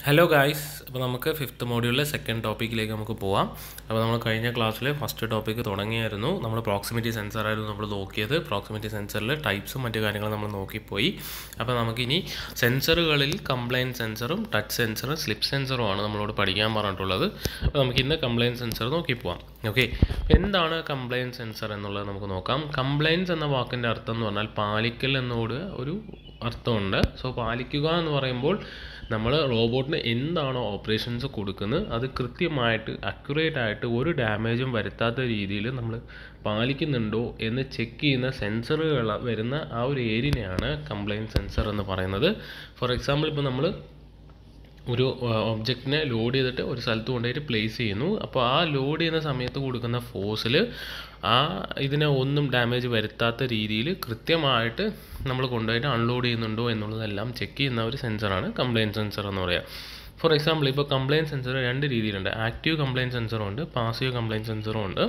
hello guys അപ്പോൾ നമുക്ക് fifth മോഡ്യൂളിലെ second ടോപ്പിക്കിലേക്ക് നമുക്ക് പോവാം അപ്പോൾ നമ്മൾ കഴിഞ്ഞ ക്ലാസ്സിൽ ഫസ്റ്റ് ടോപ്പിക്ക് തുടങ്ങിയായിരുന്നു നമ്മൾ പ്രോക്സിമിറ്റി സെൻസർ ആയിരുന്നു നമ്മൾ നോക്കിയത് പ്രോക്സിമിറ്റി സെൻസറിൽ ടൈപ്സും മറ്റു കാര്യങ്ങളും നമ്മൾ നോക്കിപ്പോയി അപ്പോൾ നമുക്കിനി സെൻസറുകളിൽ കംപ്ലൈൻറ്റ് സെൻസറും ടച്ച് സെൻസറും സ്ലിപ്പ് സെൻസറും ആണ് നമ്മളോട് പഠിക്കാൻ പറഞ്ഞിട്ടുള്ളത് അപ്പോൾ നമുക്ക് ഇന്ന് കംപ്ലൈൻറ്റ് സെൻസർ നോക്കി പോവാം ഓക്കെ എന്താണ് കംപ്ലൈൻറ്റ് സെൻസർ എന്നുള്ളത് നമുക്ക് നോക്കാം കംപ്ലൈൻസ് എന്ന വാക്കിൻ്റെ അർത്ഥം എന്ന് പറഞ്ഞാൽ പാലിക്കൽ എന്നോട് ഒരു അർത്ഥമുണ്ട് സോ പാലിക്കുക എന്ന് പറയുമ്പോൾ നമ്മൾ റോബോട്ടിന് എന്താണോ ഓപ്പറേഷൻസ് കൊടുക്കുന്നത് അത് കൃത്യമായിട്ട് അക്യുറേറ്റ് ആയിട്ട് ഒരു ഡാമേജും വരുത്താത്ത രീതിയിൽ നമ്മൾ പാലിക്കുന്നുണ്ടോ എന്ന് ചെക്ക് ചെയ്യുന്ന സെൻസറുകൾ വരുന്ന ആ ഒരു ഏരിയനെയാണ് കംപ്ലൈൻറ്റ് സെൻസർ എന്ന് പറയുന്നത് ഫോർ എക്സാമ്പിൾ ഇപ്പോൾ നമ്മൾ ഒരു ഒബ്ജക്റ്റിനെ ലോഡ് ചെയ്തിട്ട് ഒരു സ്ഥലത്ത് കൊണ്ടുപോയിട്ട് പ്ലേസ് ചെയ്യുന്നു അപ്പോൾ ആ ലോഡ് ചെയ്യുന്ന സമയത്ത് കൊടുക്കുന്ന ഫോഴ്സിൽ ആ ഇതിനെ ഒന്നും ഡാമേജ് വരുത്താത്ത രീതിയിൽ കൃത്യമായിട്ട് നമ്മൾ കൊണ്ടുപോയിട്ട് അൺലോഡ് ചെയ്യുന്നുണ്ടോ എന്നുള്ളതെല്ലാം ചെക്ക് ചെയ്യുന്ന ഒരു സെൻസറാണ് കംപ്ലയിൻറ്റ് സെൻസർ എന്ന് പറയുക ഫോർ എക്സാമ്പിൾ ഇപ്പോൾ കംപ്ലയിൻറ്റ് സെൻസർ രണ്ട് രീതിയിലുണ്ട് ആക്റ്റീവ് കംപ്ലയിൻറ്റ് സെൻസറും ഉണ്ട് പാസീവ് കംപ്ലയിൻറ്റ് സെൻസറും ഉണ്ട്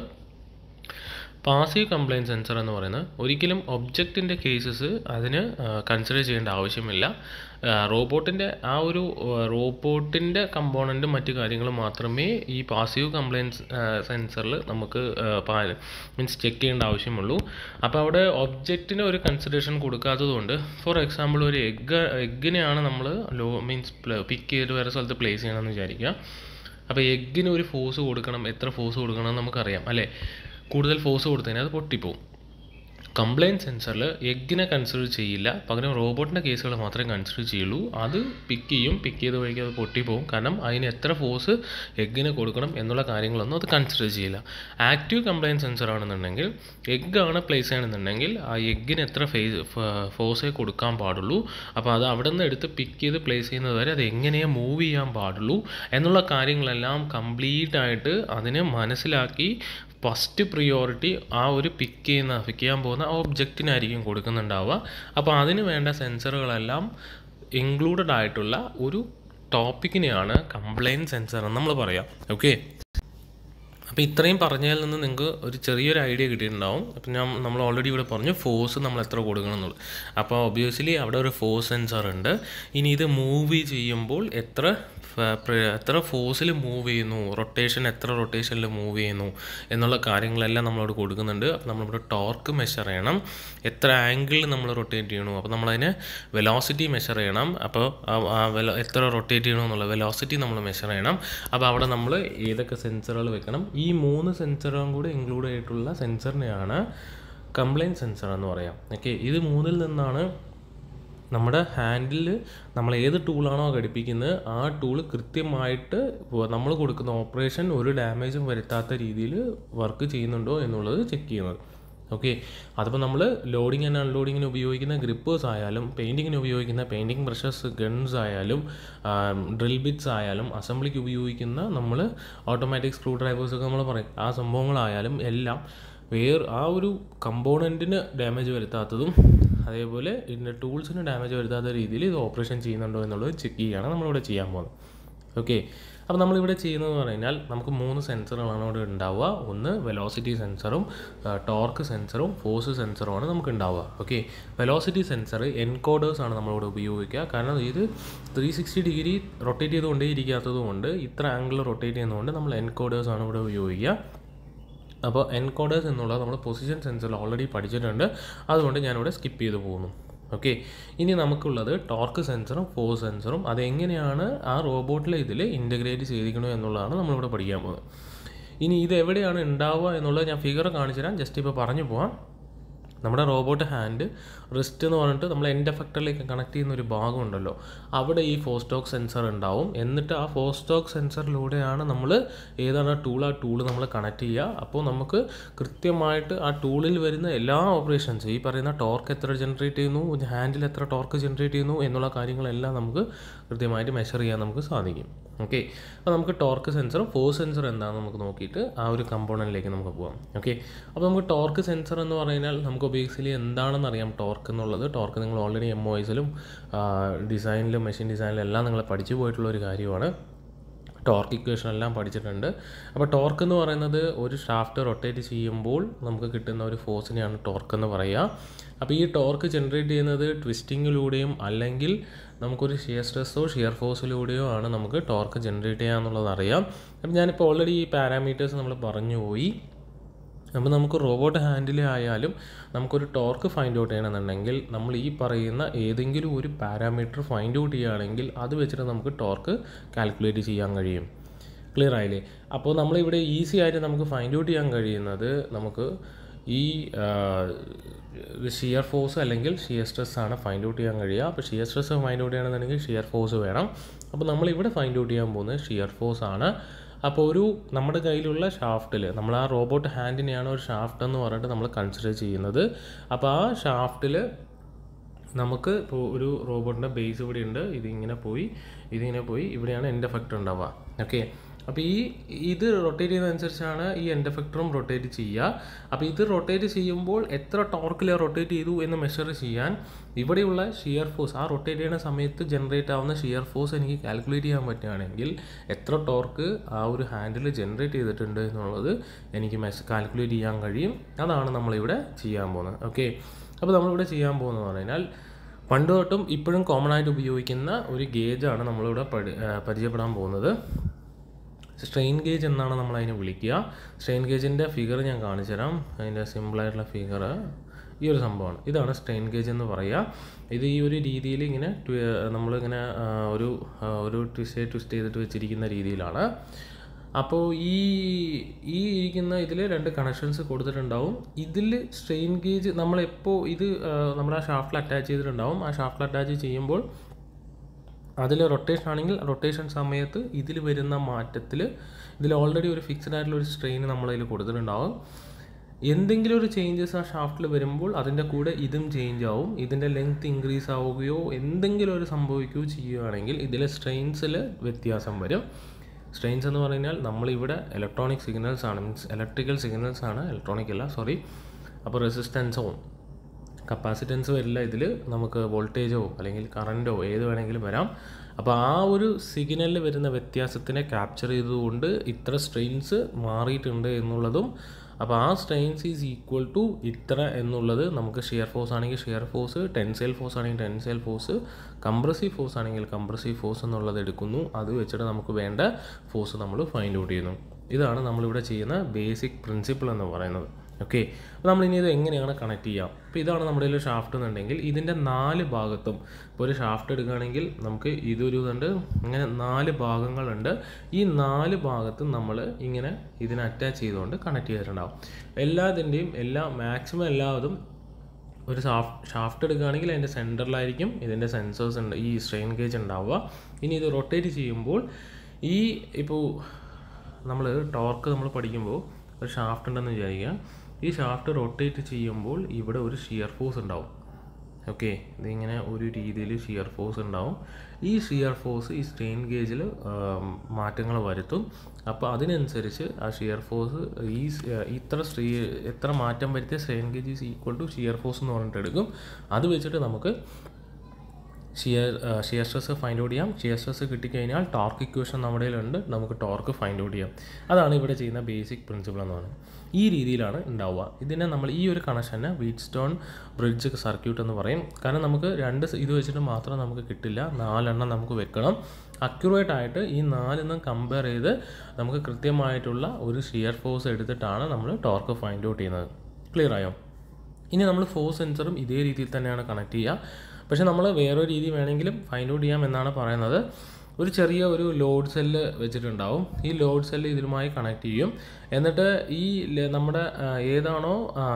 പാസീവ് കംപ്ലയിൻറ്റ് സെൻസർ എന്ന് പറയുന്നത് ഒരിക്കലും ഒബ്ജക്റ്റിൻ്റെ കേസസ് അതിന് കൺസിഡർ ചെയ്യേണ്ട ആവശ്യമില്ല റോബോട്ടിൻ്റെ ആ ഒരു റോബോട്ടിൻ്റെ കമ്പോണൻറ്റും മറ്റു കാര്യങ്ങളും മാത്രമേ ഈ പാസീവ് കംപ്ലയിൻസ് സെൻസറിൽ നമുക്ക് മീൻസ് ചെക്ക് ചെയ്യേണ്ട ആവശ്യമുള്ളൂ അപ്പോൾ അവിടെ ഒബ്ജക്റ്റിന് ഒരു കൺസിഡറേഷൻ കൊടുക്കാത്തതുകൊണ്ട് ഫോർ എക്സാമ്പിൾ ഒരു എഗ്ഗ് എഗ്ഗിനെയാണ് നമ്മൾ ലോ മീൻസ് പിക്ക് ചെയ്ത് വേറെ സ്ഥലത്ത് പ്ലേസ് ചെയ്യണമെന്ന് വിചാരിക്കുക അപ്പോൾ എഗ്ഗിന് ഒരു ഫോഴ്സ് കൊടുക്കണം എത്ര ഫോഴ്സ് കൊടുക്കണം എന്ന് നമുക്കറിയാം അല്ലേ കൂടുതൽ ഫോഴ്സ് കൊടുത്തതിന് അത് പൊട്ടിപ്പോവും കംപ്ലയിൻറ്റ് സെൻസറിൽ എഗ്ഗിനെ കൺസിഡർ ചെയ്യില്ല പകരം റോബോട്ടിൻ്റെ കേസുകൾ മാത്രമേ കൺസിഡർ ചെയ്യുള്ളൂ അത് പിക്ക് ചെയ്യും പിക്ക് ചെയ്ത് വഴിക്ക് അത് പൊട്ടിപ്പോവും കാരണം അതിന് എത്ര ഫോഴ്സ് എഗ്ഗിന് കൊടുക്കണം എന്നുള്ള കാര്യങ്ങളൊന്നും അത് കൺസിഡർ ചെയ്യില്ല ആക്റ്റീവ് കംപ്ലയിൻറ്റ് സെൻസർ ആണെന്നുണ്ടെങ്കിൽ എഗ്ഗ് ആണ് പ്ലേസ് ചെയ്യണമെന്നുണ്ടെങ്കിൽ ആ എഗ്ഗിന് എത്ര ഫേസ് ഫോഴ്സേ കൊടുക്കാൻ പാടുള്ളൂ അപ്പോൾ അത് അവിടെ നിന്ന് എടുത്ത് പിക്ക് ചെയ്ത് പ്ലേസ് ചെയ്യുന്നത് വരെ അത് എങ്ങനെയാണ് മൂവ് ചെയ്യാൻ പാടുള്ളൂ എന്നുള്ള കാര്യങ്ങളെല്ലാം കംപ്ലീറ്റ് ആയിട്ട് അതിനെ മനസ്സിലാക്കി ഫസ്റ്റ് പ്രിയോറിറ്റി ആ ഒരു പിക്ക് ചെയ്യുന്ന പിക്ക് ചെയ്യാൻ പോകുന്ന ആ ഒബ്ജക്റ്റിനായിരിക്കും കൊടുക്കുന്നുണ്ടാവുക അപ്പോൾ അതിന് വേണ്ട സെൻസറുകളെല്ലാം ഇൻക്ലൂഡഡ് ആയിട്ടുള്ള ഒരു ടോപ്പിക്കിനെയാണ് കംപ്ലയിൻറ്റ് സെൻസർ എന്ന് നമ്മൾ പറയാം ഓക്കെ അപ്പോൾ ഇത്രയും പറഞ്ഞതിൽ നിന്ന് നിങ്ങൾക്ക് ഒരു ചെറിയൊരു ഐഡിയ കിട്ടിയിട്ടുണ്ടാവും അപ്പം ഞാൻ നമ്മൾ ഓൾറെഡി ഇവിടെ പറഞ്ഞു ഫോഴ്സ് നമ്മൾ എത്ര കൊടുക്കണം എന്നുള്ളത് അപ്പോൾ ഒബ്വിയസ്ലി അവിടെ ഒരു ഫോഴ്സ് സെൻസർ ഉണ്ട് ഇനി ഇത് മൂവ് ചെയ്യുമ്പോൾ എത്ര എത്ര ഫോഴ്സിൽ മൂവ് ചെയ്യുന്നു റൊട്ടേഷൻ എത്ര റൊട്ടേഷനിൽ മൂവ് ചെയ്യുന്നു എന്നുള്ള കാര്യങ്ങളെല്ലാം നമ്മളോട് കൊടുക്കുന്നുണ്ട് അപ്പോൾ നമ്മളിവിടെ ടോർക്ക് മെഷർ ചെയ്യണം എത്ര ആംഗിളിൽ നമ്മൾ റൊട്ടേറ്റ് ചെയ്യണു അപ്പോൾ നമ്മളതിനെ വെലോസിറ്റി മെഷർ ചെയ്യണം അപ്പോൾ എത്ര റൊട്ടേറ്റ് ചെയ്യണം എന്നുള്ള വെലോസിറ്റി നമ്മൾ മെഷർ ചെയ്യണം അപ്പോൾ അവിടെ നമ്മൾ ഏതൊക്കെ സെൻസറുകൾ വെക്കണം ഈ മൂന്ന് സെൻസറും കൂടെ ഇൻക്ലൂഡ് ആയിട്ടുള്ള സെൻസറിനെയാണ് കംപ്ലയിൻറ്റ് സെൻസർ എന്ന് പറയാം ഓക്കെ ഇത് മൂന്നിൽ നിന്നാണ് നമ്മുടെ ഹാൻഡിൽ നമ്മൾ ഏത് ടൂളാണോ ഘടിപ്പിക്കുന്നത് ആ ടൂൾ കൃത്യമായിട്ട് നമ്മൾ കൊടുക്കുന്ന ഓപ്പറേഷൻ ഒരു ഡാമേജും വരുത്താത്ത രീതിയിൽ വർക്ക് ചെയ്യുന്നുണ്ടോ എന്നുള്ളത് ചെക്ക് ചെയ്യുന്നത് ഓക്കെ അതിപ്പോൾ നമ്മൾ ലോഡിങ് ആൻഡ് അൺലോഡിങ്ങിന് ഉപയോഗിക്കുന്ന ഗ്രിപ്പേഴ്സ് ആയാലും പെയിൻറ്റിങ്ങിന് ഉപയോഗിക്കുന്ന പെയിൻറ്റിങ് ബ്രഷസ് ഗൺസ് ആയാലും ഡ്രിൽ ബിറ്റ്സ് ആയാലും അസംബ്ലിക്ക് ഉപയോഗിക്കുന്ന നമ്മൾ ഓട്ടോമാറ്റിക് സ്ക്രൂ ഡ്രൈവേഴ്സൊക്കെ നമ്മൾ പറയും ആ സംഭവങ്ങളായാലും എല്ലാം വേറെ ആ ഒരു കമ്പോണൻറ്റിന് ഡാമേജ് വരുത്താത്തതും അതേപോലെ ഇതിൻ്റെ ടൂൾസിന് ഡാമേജ് വരുത്താത്ത രീതിയിൽ ഇത് ഓപ്പറേഷൻ ചെയ്യുന്നുണ്ടോ എന്നുള്ളത് ചെക്ക് ചെയ്യുകയാണ് നമ്മളിവിടെ ചെയ്യാൻ പോകുന്നത് ഓക്കെ അപ്പോൾ നമ്മളിവിടെ ചെയ്യുന്നതെന്ന് പറഞ്ഞാൽ നമുക്ക് മൂന്ന് സെൻസറുകളാണ് ഇവിടെ ഉണ്ടാവുക ഒന്ന് വെലോസിറ്റി സെൻസറും ടോർക്ക് സെൻസറും ഫോഴ്സ് സെൻസറുമാണ് നമുക്ക് ഉണ്ടാവുക ഓക്കെ വെലോസിറ്റി സെൻസർ എൻകോഡേഴ്സ് ആണ് നമ്മളിവിടെ ഉപയോഗിക്കുക കാരണം ഇത് ത്രീ സിക്സ്റ്റി ഡിഗ്രി റൊട്ടേറ്റ് ചെയ്തുകൊണ്ടേ ഇരിക്കാത്തത് കൊണ്ട് ഇത്ര ആംഗിൾ റൊട്ടേറ്റ് ചെയ്യുന്നതുകൊണ്ട് നമ്മൾ എൻകോഡേഴ്സ് ആണ് ഇവിടെ ഉപയോഗിക്കുക അപ്പോൾ എൻകോഡേഴ്സ് എന്നുള്ളത് നമ്മൾ പൊസിഷൻ സെൻസറിൽ ഓൾറെഡി പഠിച്ചിട്ടുണ്ട് അതുകൊണ്ട് ഞാനിവിടെ സ്കിപ്പ് ചെയ്ത് പോകുന്നു ഓക്കെ ഇനി നമുക്കുള്ളത് ടോർക്ക് സെൻസറും ഫോഴ്സ് സെൻസറും അതെങ്ങനെയാണ് ആ റോബോട്ടിലെ ഇതിൽ ഇൻ്റഗ്രേറ്റ് ചെയ്തിരിക്കണോ എന്നുള്ളതാണ് നമ്മളിവിടെ പഠിക്കാൻ പോകുന്നത് ഇനി ഇത് എവിടെയാണ് ഉണ്ടാവുക എന്നുള്ളത് ഞാൻ ഫിഗർ കാണിച്ചു തരാം ജസ്റ്റ് ഇപ്പോൾ പറഞ്ഞു പോവാം നമ്മുടെ റോബോട്ട് ഹാൻഡ് റിസ്റ്റ് എന്ന് പറഞ്ഞിട്ട് നമ്മൾ എൻഡ് എഫക്ടറിലേക്ക് കണക്ട് ചെയ്യുന്ന ഒരു ഭാഗം ഉണ്ടല്ലോ അവിടെ ഈ ഫോസ്റ്റോക്ക് സെൻസർ ഉണ്ടാവും എന്നിട്ട് ആ ഫോസ്റ്റോക്ക് സെൻസറിലൂടെയാണ് നമ്മൾ ഏതാണ് ടൂൾ ആ ടൂൾ നമ്മൾ കണക്ട് ചെയ്യുക അപ്പോൾ നമുക്ക് കൃത്യമായിട്ട് ആ ടൂളിൽ വരുന്ന എല്ലാ ഓപ്പറേഷൻസ് ഈ പറയുന്ന ടോർക്ക് എത്ര ജനറേറ്റ് ചെയ്യുന്നു ഹാൻഡിൽ എത്ര ടോർക്ക് ജനറേറ്റ് ചെയ്യുന്നു എന്നുള്ള കാര്യങ്ങളെല്ലാം നമുക്ക് കൃത്യമായിട്ട് മെഷർ ചെയ്യാൻ നമുക്ക് സാധിക്കും ഓക്കെ അപ്പോൾ നമുക്ക് ടോർക്ക് സെൻസറും ഫോഴ്സ് സെൻസർ എന്താണെന്ന് നമുക്ക് നോക്കിയിട്ട് ആ ഒരു കമ്പോണൻറ്റിലേക്ക് നമുക്ക് പോകാം ഓക്കെ അപ്പോൾ നമുക്ക് ടോർക്ക് സെൻസർ എന്ന് പറഞ്ഞാൽ നമുക്ക് ബേസിക്കലി എന്താണെന്ന് അറിയാം ടോർക്ക് എന്നുള്ളത് ടോർക്ക് നിങ്ങൾ ഓൾറെഡി എം ഒ എസിലും ഡിസൈനിലും മെഷീൻ ഡിസൈനിലും എല്ലാം നിങ്ങൾ പഠിച്ചു പോയിട്ടുള്ള ഒരു കാര്യമാണ് ടോർക്ക് ഇക്വേഷൻ എല്ലാം പഠിച്ചിട്ടുണ്ട് അപ്പോൾ ടോർക്ക് എന്ന് പറയുന്നത് ഒരു ഷാഫ്റ്റ് റൊട്ടേറ്റ് ചെയ്യുമ്പോൾ നമുക്ക് കിട്ടുന്ന ഒരു ഫോഴ്സിനെയാണ് ടോർക്ക് എന്ന് പറയുക അപ്പോൾ ഈ ടോർക്ക് ജനറേറ്റ് ചെയ്യുന്നത് ട്വിസ്റ്റിങ്ങിലൂടെയും അല്ലെങ്കിൽ നമുക്കൊരു ഷിയർ സ്ട്രെസ്സോ ഷിയർ ഫോഴ്സിലൂടെയോ ആണ് നമുക്ക് ടോർക്ക് ജനറേറ്റ് ചെയ്യുക എന്നുള്ളത് അറിയാം അപ്പോൾ ഞാനിപ്പോൾ ഓൾറെഡി ഈ പാരാമീറ്റേഴ്സ് നമ്മൾ പറഞ്ഞു പോയി അപ്പോൾ നമുക്ക് റോബോട്ട് ഹാൻഡിൽ ആയാലും നമുക്കൊരു ടോർക്ക് ഫൈൻഡ് ഔട്ട് ചെയ്യണമെന്നുണ്ടെങ്കിൽ നമ്മൾ ഈ പറയുന്ന ഏതെങ്കിലും ഒരു പാരാമീറ്റർ ഫൈൻഡ് ഔട്ട് ചെയ്യുകയാണെങ്കിൽ അത് വെച്ചിട്ട് നമുക്ക് ടോർക്ക് കാൽക്കുലേറ്റ് ചെയ്യാൻ കഴിയും ക്ലിയർ ആയില്ലേ അപ്പോൾ നമ്മളിവിടെ ഈസി ആയിട്ട് നമുക്ക് ഫൈൻഡ് ഔട്ട് ചെയ്യാൻ കഴിയുന്നത് നമുക്ക് ഈ ഷിയർ ഫോഴ്സ് അല്ലെങ്കിൽ ഷിയർ സ്ട്രെസ് ആണ് ഫൈൻഡ് ഔട്ട് ചെയ്യാൻ കഴിയുക അപ്പോൾ ഷിയർ സ്ട്രെസ് ഫൈൻഡ് ഔട്ട് ചെയ്യണമെന്നുണ്ടെങ്കിൽ ഷിയർ ഫോഴ്സ് വേണം അപ്പോൾ നമ്മളിവിടെ ഫൈൻഡ് ഔട്ട് ചെയ്യാൻ പോകുന്നത് ഷിയർ ഫോഴ്സ് ആണ് അപ്പോൾ ഒരു നമ്മുടെ കയ്യിലുള്ള ഷാഫ്റ്റിൽ നമ്മൾ ആ റോബോട്ട് ഹാൻഡിനെയാണ് ഒരു ഷാഫ്റ്റ് എന്ന് പറഞ്ഞിട്ട് നമ്മൾ കൺസിഡർ ചെയ്യുന്നത് അപ്പോൾ ആ ഷാഫ്റ്റിൽ നമുക്ക് ഇപ്പോൾ ഒരു റോബോട്ടിൻ്റെ ബേസ് ഇവിടെ ഉണ്ട് ഇതിങ്ങനെ പോയി ഇതിങ്ങനെ പോയി ഇവിടെയാണ് എൻഡ് എഫക്റ്റ് ഉണ്ടാവുക ഓക്കെ അപ്പോൾ ഈ ഇത് റൊട്ടേറ്റ് ചെയ്യുന്നതനുസരിച്ചാണ് ഈ എൻഡ് എഫക്ടറും റൊട്ടേറ്റ് ചെയ്യുക അപ്പോൾ ഇത് റൊട്ടേറ്റ് ചെയ്യുമ്പോൾ എത്ര ടോർക്കിൽ റൊട്ടേറ്റ് ചെയ്തു എന്ന് മെഷർ ചെയ്യാൻ ഇവിടെയുള്ള ഷിയർ ഫോഴ്സ് ആ റൊട്ടേറ്റ് ചെയ്യുന്ന സമയത്ത് ജനറേറ്റ് ആവുന്ന ഷിയർ ഫോഴ്സ് എനിക്ക് കാൽക്കുലേറ്റ് ചെയ്യാൻ പറ്റുകയാണെങ്കിൽ എത്ര ടോർക്ക് ആ ഒരു ഹാൻഡിൽ ജനറേറ്റ് ചെയ്തിട്ടുണ്ട് എന്നുള്ളത് എനിക്ക് മെസ് കാൽക്കുലേറ്റ് ചെയ്യാൻ കഴിയും അതാണ് നമ്മളിവിടെ ചെയ്യാൻ പോകുന്നത് ഓക്കെ അപ്പോൾ നമ്മളിവിടെ ചെയ്യാൻ പോകുന്നത് പറഞ്ഞാൽ പണ്ട് തൊട്ടും ഇപ്പോഴും കോമൺ ആയിട്ട് ഉപയോഗിക്കുന്ന ഒരു ഗേജാണ് നമ്മളിവിടെ പഠി പരിചയപ്പെടാൻ പോകുന്നത് സ്ട്രെയിൻ ഗേജ് എന്നാണ് നമ്മൾ അതിനെ വിളിക്കുക സ്ട്രെയിൻ ഗേജിൻ്റെ ഫിഗർ ഞാൻ കാണിച്ചു തരാം അതിൻ്റെ സിമ്പിളായിട്ടുള്ള ഫിഗർ ഈ ഒരു സംഭവമാണ് ഇതാണ് സ്ട്രെയിൻ ഗേജ് എന്ന് പറയുക ഇത് ഈ ഒരു രീതിയിൽ ഇങ്ങനെ നമ്മളിങ്ങനെ ഒരു ഒരു ട്വിസ്റ്റ് ട്വിസ്റ്റ് ചെയ്തിട്ട് വെച്ചിരിക്കുന്ന രീതിയിലാണ് അപ്പോൾ ഈ ഈ ഇരിക്കുന്ന ഇതിൽ രണ്ട് കണക്ഷൻസ് കൊടുത്തിട്ടുണ്ടാവും ഇതിൽ സ്ട്രെയിൻ ഗേജ് നമ്മളെപ്പോൾ ഇത് നമ്മൾ ആ ഷാഫ്റ്റിൽ അറ്റാച്ച് ചെയ്തിട്ടുണ്ടാവും ആ ഷാഫ്റ്റിൽ അറ്റാച്ച് ചെയ്യുമ്പോൾ അതിൽ റൊട്ടേഷൻ ആണെങ്കിൽ റൊട്ടേഷൻ സമയത്ത് ഇതിൽ വരുന്ന മാറ്റത്തിൽ ഇതിൽ ഓൾറെഡി ഒരു ഫിക്സഡ് ആയിട്ടുള്ള ഒരു സ്ട്രെയിൻ നമ്മളതിൽ കൊടുത്തിട്ടുണ്ടാവും എന്തെങ്കിലും ഒരു ചേഞ്ചസ് ആ ഷാഫ്റ്റിൽ വരുമ്പോൾ അതിൻ്റെ കൂടെ ഇതും ചേഞ്ച് ആവും ഇതിൻ്റെ ലെങ്ത് ഇൻക്രീസ് ആവുകയോ എന്തെങ്കിലും ഒരു സംഭവിക്കുകയോ ചെയ്യുകയാണെങ്കിൽ ഇതിലെ സ്ട്രെയിൻസിൽ വ്യത്യാസം വരും സ്ട്രെയിൻസ് എന്ന് പറഞ്ഞാൽ നമ്മളിവിടെ ഇലക്ട്രോണിക് സിഗ്നൽസ് ആണ് മീൻസ് ഇലക്ട്രിക്കൽ സിഗ്നൽസ് ആണ് ഇലക്ട്രോണിക് അല്ല സോറി അപ്പോൾ റെസിസ്റ്റൻസോ കപ്പാസിറ്റൻസ് വരില്ല ഇതിൽ നമുക്ക് വോൾട്ടേജോ അല്ലെങ്കിൽ കറൻറ്റോ ഏത് വേണമെങ്കിലും വരാം അപ്പോൾ ആ ഒരു സിഗ്നലിൽ വരുന്ന വ്യത്യാസത്തിനെ ക്യാപ്ചർ ചെയ്തുകൊണ്ട് ഇത്ര സ്ട്രെയിൻസ് മാറിയിട്ടുണ്ട് എന്നുള്ളതും അപ്പോൾ ആ സ്ട്രെയിൻസ് ഈസ് ഈക്വൽ ടു ഇത്ര എന്നുള്ളത് നമുക്ക് ഷിയർ ഫോഴ്സ് ആണെങ്കിൽ ഷിയർ ഫോഴ്സ് ടെൻസൈൽ ഫോഴ്സ് ആണെങ്കിൽ ടെൻസൈൽ ഫോഴ്സ് കംപ്രസീവ് ഫോഴ്സ് ആണെങ്കിൽ കംപ്രസീവ് ഫോഴ്സ് എന്നുള്ളത് എടുക്കുന്നു അത് വെച്ചിട്ട് നമുക്ക് വേണ്ട ഫോഴ്സ് നമ്മൾ ഫൈൻഡ് ഔട്ട് ചെയ്യുന്നു ഇതാണ് നമ്മളിവിടെ ചെയ്യുന്ന ബേസിക് പ്രിൻസിപ്പിൾ എന്ന് പറയുന്നത് ഓക്കെ അപ്പോൾ നമ്മൾ ഇനി ഇത് എങ്ങനെയാണ് കണക്ട് ചെയ്യുക അപ്പോൾ ഇതാണ് നമ്മുടെ കയ്യിൽ ഷാഫ്റ്റ് എന്നുണ്ടെങ്കിൽ ഇതിൻ്റെ നാല് ഭാഗത്തും ഇപ്പോൾ ഒരു ഷാഫ്റ്റ് എടുക്കുകയാണെങ്കിൽ നമുക്ക് ഇതൊരു ഇതുണ്ട് ഇങ്ങനെ നാല് ഭാഗങ്ങളുണ്ട് ഈ നാല് ഭാഗത്തും നമ്മൾ ഇങ്ങനെ ഇതിനെ അറ്റാച്ച് ചെയ്തുകൊണ്ട് കണക്ട് ചെയ്തിട്ടുണ്ടാവും എല്ലാതിൻ്റെയും എല്ലാ മാക്സിമം എല്ലാതും ഒരു ഷാഫ്റ്റ് ഷാഫ്റ്റ് എടുക്കുകയാണെങ്കിൽ അതിൻ്റെ സെൻറ്ററിലായിരിക്കും ഇതിൻ്റെ സെൻസേഴ്സ് ഉണ്ട് ഈ സ്ട്രെയിൻ ഗേജ് ഉണ്ടാവുക ഇനി ഇത് റൊട്ടേറ്റ് ചെയ്യുമ്പോൾ ഈ ഇപ്പോൾ നമ്മൾ ടോർക്ക് നമ്മൾ പഠിക്കുമ്പോൾ ഒരു ഷാഫ്റ്റ് ഉണ്ടെന്ന് വിചാരിക്കുക ഈ ഷാഫ്റ്റ് റൊട്ടേറ്റ് ചെയ്യുമ്പോൾ ഇവിടെ ഒരു ഷിയർ ഫോഴ്സ് ഉണ്ടാവും ഓക്കെ ഇതിങ്ങനെ ഒരു രീതിയിൽ ഷിയർ ഫോഴ്സ് ഉണ്ടാവും ഈ ഷിയർ ഫോഴ്സ് ഈ സ്ട്രെയിൻ ഗേജിൽ മാറ്റങ്ങൾ വരുത്തും അപ്പോൾ അതിനനുസരിച്ച് ആ ഷിയർ ഫോഴ്സ് ഈ ഇത്ര സ്ട്രീ എത്ര മാറ്റം വരുത്തിയ strain gauge is equal to shear force എന്ന് പറഞ്ഞിട്ട് എടുക്കും അത് വെച്ചിട്ട് നമുക്ക് shear shear stress find out ചെയ്യാം ഷിയർ സ്ട്രെസ് കിട്ടിക്കഴിഞ്ഞാൽ ടോർക്ക് ഇക്വേഷൻ നമ്മുടെ കയ്യിലുണ്ട് നമുക്ക് ടോർക്ക് ഫൈൻഡ് ഔട്ട് ചെയ്യാം അതാണ് ഇവിടെ ചെയ്യുന്ന ബേസിക് പ്രിൻസിപ്പിൾ എന്ന് പറയുന്നത് ഈ രീതിയിലാണ് ഉണ്ടാവുക ഇതിനെ നമ്മൾ ഈ ഒരു കണക്ഷനെ വീറ്റ് സ്റ്റോൺ ബ്രിഡ്ജ് സർക്യൂട്ട് എന്ന് പറയും കാരണം നമുക്ക് രണ്ട് ഇത് വെച്ചിട്ട് മാത്രം നമുക്ക് കിട്ടില്ല നാലെണ്ണം നമുക്ക് വെക്കണം അക്യുറേറ്റ് ആയിട്ട് ഈ നാലെണ്ണം കമ്പയർ ചെയ്ത് നമുക്ക് കൃത്യമായിട്ടുള്ള ഒരു ഷിയർ ഫോഴ്സ് എടുത്തിട്ടാണ് നമ്മൾ ടോർക്ക് ഫൈൻഡ് ഔട്ട് ചെയ്യുന്നത് ക്ലിയർ ആയോ ഇനി നമ്മൾ ഫോഴ്സ് സെൻസറും ഇതേ രീതിയിൽ തന്നെയാണ് കണക്ട് ചെയ്യുക പക്ഷേ നമ്മൾ വേറൊരു രീതി വേണമെങ്കിലും ഫൈൻഡ് ഔട്ട് ചെയ്യാം എന്നാണ് പറയുന്നത് ഒരു ചെറിയ ഒരു ലോഡ് സെല്ല് വെച്ചിട്ടുണ്ടാവും ഈ ലോഡ് സെല്ല് ഇതിലുമായി കണക്ട് ചെയ്യും എന്നിട്ട് ഈ നമ്മുടെ ഏതാണോ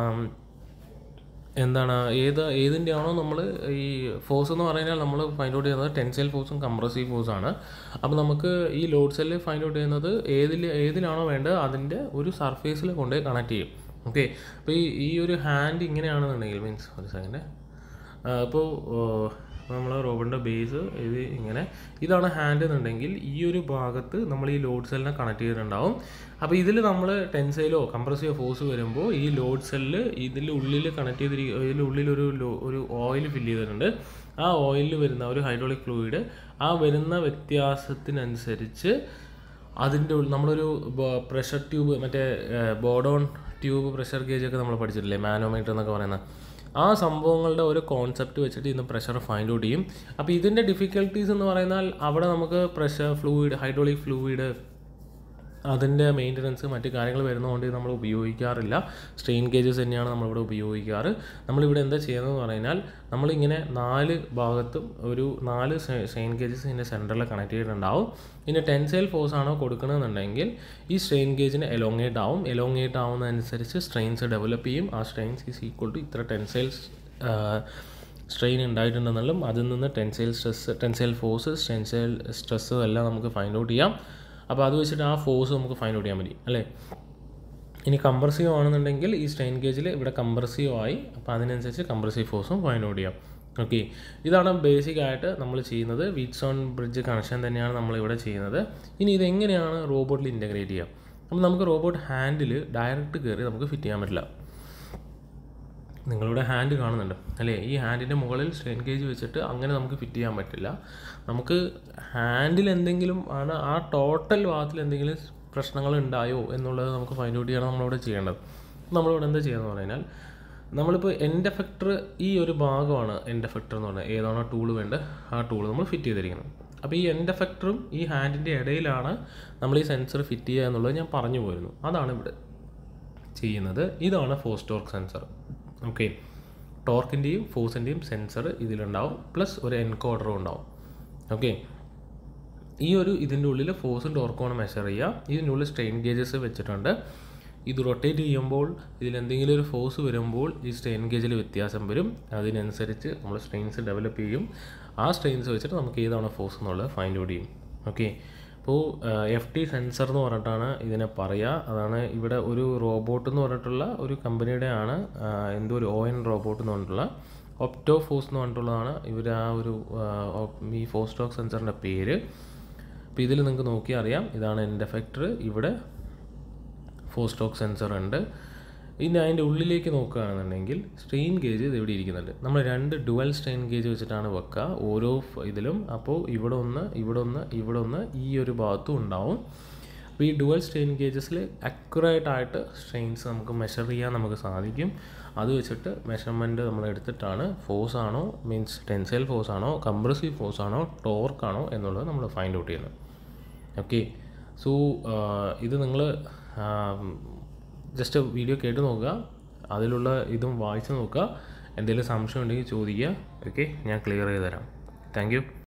എന്താണ് ഏത് ഏതിൻ്റെ ആണോ നമ്മൾ ഈ ഫോഴ്സ് എന്ന് പറഞ്ഞാൽ നമ്മൾ ഫൈൻഡ് ഔട്ട് ചെയ്യുന്നത് ടെൻസൈൽ ഫോഴ്സും കംപ്രസീവ് ഫോഴ്സാണ് അപ്പോൾ നമുക്ക് ഈ ലോഡ് സെല്ല് ഫൈൻഡ് ഔട്ട് ചെയ്യുന്നത് ഏതിൽ ഏതിലാണോ വേണ്ടത് അതിൻ്റെ ഒരു സർഫേസിൽ കൊണ്ടുപോയി കണക്ട് ചെയ്യും ഓക്കെ അപ്പോൾ ഈ ഈ ഒരു ഹാൻഡ് ഇങ്ങനെയാണെന്നുണ്ടെങ്കിൽ മീൻസ് ഒരു സെക്കൻഡ് അപ്പോൾ നമ്മൾ റോബിൻ്റെ ബേസ് ഇത് ഇങ്ങനെ ഇതാണ് ഹാൻഡ് എന്നുണ്ടെങ്കിൽ ഈ ഒരു ഭാഗത്ത് നമ്മൾ ഈ ലോഡ് സെല്ലിനെ കണക്ട് ചെയ്തിട്ടുണ്ടാവും അപ്പോൾ ഇതിൽ നമ്മൾ ടെൻസൈലോ കംപ്രസീവോ ഫോഴ്സ് വരുമ്പോൾ ഈ ലോഡ് സെല്ല് ഇതിൽ ഉള്ളിൽ കണക്ട് ചെയ്തിരിക്കും ഇതിൽ ഉള്ളിൽ ഒരു ഒരു ഓയിൽ ഫില്ല് ചെയ്തിട്ടുണ്ട് ആ ഓയിലിൽ വരുന്ന ഒരു ഹൈഡ്രോളിക് ഫ്ലൂയിഡ് ആ വരുന്ന വ്യത്യാസത്തിനനുസരിച്ച് അതിൻ്റെ ഉള്ളിൽ നമ്മളൊരു പ്രഷർ ട്യൂബ് മറ്റേ ബോഡോൺ ട്യൂബ് പ്രഷർ ഗേജൊക്കെ നമ്മൾ പഠിച്ചിട്ടില്ലേ മാനോമീറ്റർ എന്നൊക്കെ പറയുന്ന ആ സംഭവങ്ങളുടെ ഒരു കോൺസെപ്റ്റ് വെച്ചിട്ട് ഇന്ന് പ്രഷർ ഫൈൻഡ് ഔട്ട് ചെയ്യും അപ്പോൾ ഇതിൻ്റെ ഡിഫിക്കൽട്ടീസ് എന്ന് പറയുന്നാൽ അവിടെ നമുക്ക് പ്രഷർ ഫ്ലൂയിഡ് ഹൈഡ്രോളിക് ഫ്ലൂയിഡ് അതിൻ്റെ മെയിൻ്റനൻസ് മറ്റു കാര്യങ്ങൾ വരുന്നതുകൊണ്ട് ഇത് നമ്മൾ ഉപയോഗിക്കാറില്ല സ്ട്രെയിൻ ഗേജസ് തന്നെയാണ് നമ്മളിവിടെ ഉപയോഗിക്കാറ് നമ്മളിവിടെ എന്താ ചെയ്യുന്നതെന്ന് പറഞ്ഞാൽ നമ്മളിങ്ങനെ നാല് ഭാഗത്തും ഒരു നാല് സ്ട്രെയിൻ ഗേജസ് ഇതിൻ്റെ സെൻറ്ററിൽ കണക്ട് ചെയ്തിട്ടുണ്ടാവും പിന്നെ ടെൻസൈൽ ഫോഴ്സ് ആണോ കൊടുക്കണമെന്നുണ്ടെങ്കിൽ ഈ സ്ട്രെയിൻ ഗേജിന് എലോങ്ങേറ്റ് ആവും എലോങ്ങേറ്റ് ആവുന്നതനുസരിച്ച് സ്ട്രെയിൻസ് ഡെവലപ്പ് ചെയ്യും ആ സ്ട്രെയിൻസ് ഈസ് ഈക്വൽ ടു ഇത്ര ടെൻസൈൽസ് സ്ട്രെയിൻ ഉണ്ടായിട്ടുണ്ടെന്നുള്ളും അതിൽ നിന്ന് tensile stress tensile force tensile സ്ട്രെസ്സും എല്ലാം നമുക്ക് ഫൈൻഡ് ഔട്ട് ചെയ്യാം അപ്പോൾ അത് വെച്ചിട്ട് ആ ഫോഴ്സ് നമുക്ക് ഫൈൻഡ് ഔട്ട് ചെയ്യാൻ പറ്റി അല്ലേ ഇനി കംപ്രസീവ് ആണെന്നുണ്ടെങ്കിൽ ഈ സ്ട്രെയിൻ ഗേജിൽ ഇവിടെ കംപ്രസീവ് ആയി അപ്പോൾ അതിനനുസരിച്ച് കംപ്രസീവ് ഫോഴ്സും ഫൈൻഡ് ഔട്ട് ചെയ്യാം ഓക്കെ ഇതാണ് ബേസിക് ആയിട്ട് നമ്മൾ ചെയ്യുന്നത് വീറ്റ്സ് ഓൺ ബ്രിഡ്ജ് കണക്ഷൻ തന്നെയാണ് നമ്മൾ ഇവിടെ ചെയ്യുന്നത് ഇനി ഇതെങ്ങനെയാണ് റോബോട്ടിൽ ഇൻ്റഗ്രേറ്റ് ചെയ്യുക അപ്പോൾ നമുക്ക് റോബോട്ട് ഹാൻഡിൽ ഡയറക്റ്റ് കയറി നമുക്ക് ഫിറ്റ് ചെയ്യാൻ പറ്റില്ല നിങ്ങളിവിടെ ഹാൻഡ് കാണുന്നുണ്ട് അല്ലേ ഈ ഹാൻഡിൻ്റെ മുകളിൽ സ്ട്രെയിൻ ഗേജ് വെച്ചിട്ട് അങ്ങനെ നമുക്ക് ഫിറ്റ് ചെയ്യാൻ പറ്റില്ല നമുക്ക് ഹാൻഡിൽ എന്തെങ്കിലും ആണ് ആ ടോട്ടൽ ഭാഗത്തിൽ എന്തെങ്കിലും പ്രശ്നങ്ങൾ ഉണ്ടായോ എന്നുള്ളത് നമുക്ക് ഫൈൻഡ് ഔട്ട് ചെയ്യണം നമ്മളിവിടെ ചെയ്യേണ്ടത് നമ്മളിവിടെ എന്താ ചെയ്യുന്നത് പറഞ്ഞാൽ നമ്മളിപ്പോൾ എൻഡ് എഫക്ടർ ഈ ഒരു ഭാഗമാണ് എൻഡ് എഫക്ടർ എന്ന് പറഞ്ഞാൽ ഏതാണോ ടൂൾ വേണ്ടത് ആ ടൂൾ നമ്മൾ ഫിറ്റ് ചെയ്തിരിക്കുന്നത് അപ്പോൾ ഈ എൻഡ് എഫക്ടറും ഈ ഹാൻഡിൻ്റെ ഇടയിലാണ് നമ്മൾ ഈ സെൻസർ ഫിറ്റ് ചെയ്യുക എന്നുള്ളത് ഞാൻ പറഞ്ഞു പോയിരുന്നു അതാണ് ഇവിടെ ചെയ്യുന്നത് ഇതാണ് ഫോഴ്സ് ടോർക്ക് സെൻസർ ഓക്കെ ടോർക്കിൻ്റെയും ഫോഴ്സിൻ്റെയും സെൻസർ ഇതിലുണ്ടാവും പ്ലസ് ഒരു എൻകോഡറും ഉണ്ടാവും ഓക്കെ ഈ ഒരു ഇതിൻ്റെ ഉള്ളിൽ ഫോഴ്സും ടോർക്കുമാണ് മെഷർ ചെയ്യുക ഇതിൻ്റെ ഉള്ളിൽ സ്ട്രെയിൻ ഗേജസ് വെച്ചിട്ടുണ്ട് ഇത് റൊട്ടേറ്റ് ചെയ്യുമ്പോൾ ഇതിൽ എന്തെങ്കിലും ഒരു ഫോഴ്സ് വരുമ്പോൾ ഈ സ്ട്രെയിൻ ഗേജിൽ വ്യത്യാസം വരും അതിനനുസരിച്ച് നമ്മൾ സ്ട്രെയിൻസ് ഡെവലപ്പ് ചെയ്യും ആ സ്ട്രെയിൻസ് വെച്ചിട്ട് നമുക്ക് ഏതാണ് ഫോഴ്സ് എന്നുള്ളത് ഫൈൻഡ് ഔട്ട് ചെയ്യും ഓക്കെ അപ്പോൾ എഫ് ടി സെൻസർ എന്ന് പറഞ്ഞിട്ടാണ് ഇതിനെ പറയുക അതാണ് ഇവിടെ ഒരു റോബോട്ട് എന്ന് പറഞ്ഞിട്ടുള്ള ഒരു കമ്പനിയുടെ ആണ് എന്തോ ഒരു ഒ എൻ റോബോട്ട് എന്ന് പറഞ്ഞിട്ടുള്ള ഒപ്റ്റോ ഫോഴ്സ് എന്ന് പറഞ്ഞിട്ടുള്ളതാണ് ഇവർ ആ ഒരു ഈ ഫോസ്റ്റോക്ക് സെൻസറിൻ്റെ പേര് അപ്പോൾ ഇതിൽ നിങ്ങൾക്ക് നോക്കിയാൽ അറിയാം ഇതാണ് എൻ്റെ എഫക്ടർ ഇവിടെ ഫോസ്റ്റോക്ക് സെൻസർ ഉണ്ട് ഇനി അതിൻ്റെ ഉള്ളിലേക്ക് നോക്കുകയാണെന്നുണ്ടെങ്കിൽ സ്ട്രെയിൻ ഗേജ് ഇത് ഇവിടെ ഇരിക്കുന്നുണ്ട് നമ്മൾ രണ്ട് ഡുവൽ സ്ട്രെയിൻ ഗേജ് വെച്ചിട്ടാണ് വെക്കുക ഓരോ ഇതിലും അപ്പോൾ ഇവിടെ ഒന്ന് ഇവിടെ ഒന്ന് ഇവിടെ ഒന്ന് ഈ ഒരു ഭാഗത്തും ഉണ്ടാവും അപ്പോൾ ഈ ഡുവൽ സ്ട്രെയിൻ ഗേജസിൽ അക്യുറേറ്റ് ആയിട്ട് സ്ട്രെയിൻസ് നമുക്ക് മെഷർ ചെയ്യാൻ നമുക്ക് സാധിക്കും അത് വെച്ചിട്ട് മെഷർമെൻറ്റ് നമ്മൾ എടുത്തിട്ടാണ് ഫോഴ്സ് ആണോ മീൻസ് ടെൻസൈൽ ഫോഴ്സ് ആണോ കംപ്രസീവ് ഫോഴ്സ് ആണോ ടോർക്ക് ആണോ എന്നുള്ളത് നമ്മൾ ഫൈൻഡ് ഔട്ട് ചെയ്യുന്നത് ഓക്കെ സോ ഇത് നിങ്ങൾ ജസ്റ്റ് വീഡിയോ കേട്ട് നോക്കുക അതിലുള്ള ഇതും വായിച്ച് നോക്കുക എന്തെങ്കിലും സംശയം ഉണ്ടെങ്കിൽ ചോദിക്കുക ഓക്കെ ഞാൻ ക്ലിയർ ചെയ്ത് തരാം താങ്ക്